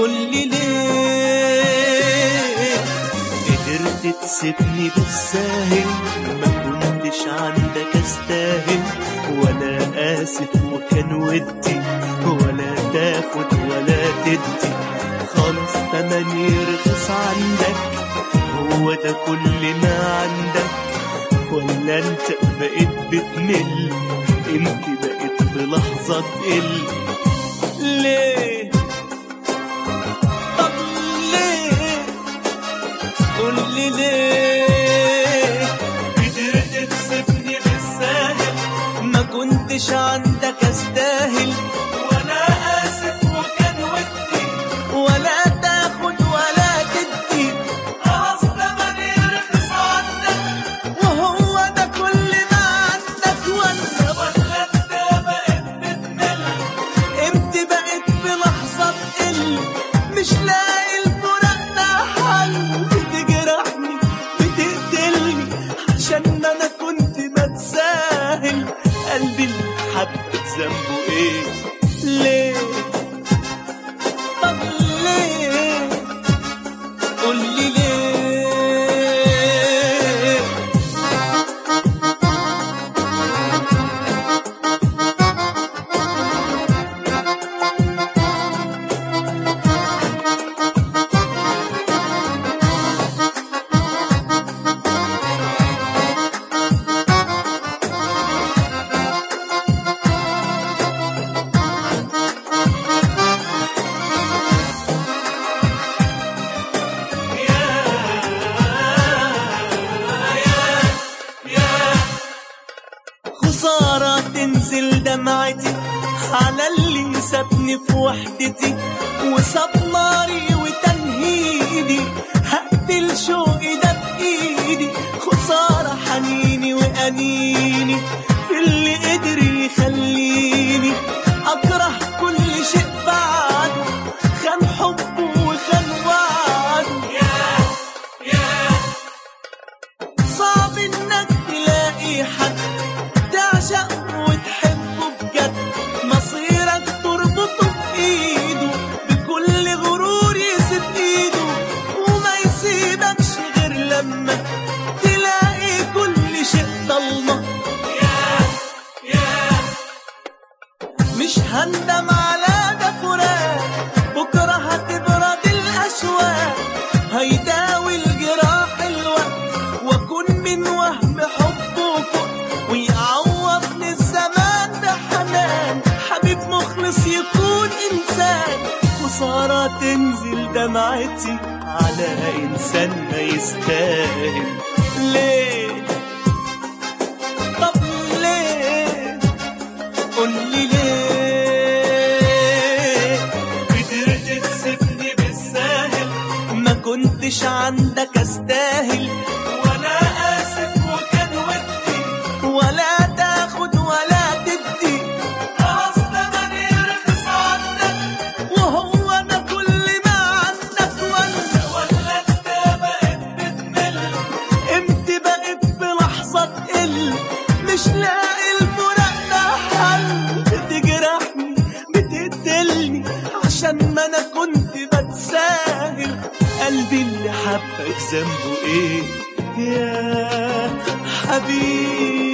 قولي ليه قدرت تسيبني بالساهل ما كنتش عندك استاهل ولا آسف وكان ودي ولا تاخد ولا تدي خالص تمني رخص عندك هو ده كل ما عندك ولا انت بقيت بتمل انت بقيت في لحظة تقل ليه طب ليه قولي ليه قدرت تسيبني بالساهل ما كنتش عندك استاهل ولا اسف وكان ودي ولا تاخد ولا تدي خلاص تمني رخص عندك وهو ده كل ما عندك ولا ولا انت بقيت بتمل امتى بقيت في لحظة تقل مش لاقي الفراق ده حل بتجرحني بتقتلني عشان ما انا كنت بتساهل قلبي اللي حبك ذنبه ايه ليه طب ليه قولي ليه خسارة تنزل دمعتي على اللي سابني في وحدتي وساب ناري وتنهيدي هقتل شوقي ده بإيدي خسارة حنيني وأنيني في اللي قدر يخليني أكره كل شيء بعده خان حبه وخان وعده صعب انك تلاقي حد تعشق وتحبه بجد مصيرك تربطه بايده بكل غرور يسيب ايده وما يسيبكش غير لما تلاقي كل شيء ضلمه مش هندم على ده فراق بكره هتبرد الاشواق هيداوي الجراح الوقت واكون من وهم حبه فوق ويعوضني الزمان بحنان حبيب مخلص يكون انسان خسارة تنزل دمعتي على انسان ما يستاهل ليه طب ليه قولي ليه قدرت تسيبني بالساهل ما كنتش عندك استاهل ولا اسف وكان ودي ولا تاخد ولا تدي خلاص تمني رخص عندك وهو ده كل ما عندك ولا ولا انت بقيت بتمل امتى بقيت في لحظة تقل مش لاقي الفراق ده حل بتجرحني بتقتلني عشان ما انا كنت بتساهل قلبي اللي حبك ذنبه ايه يا حبيبي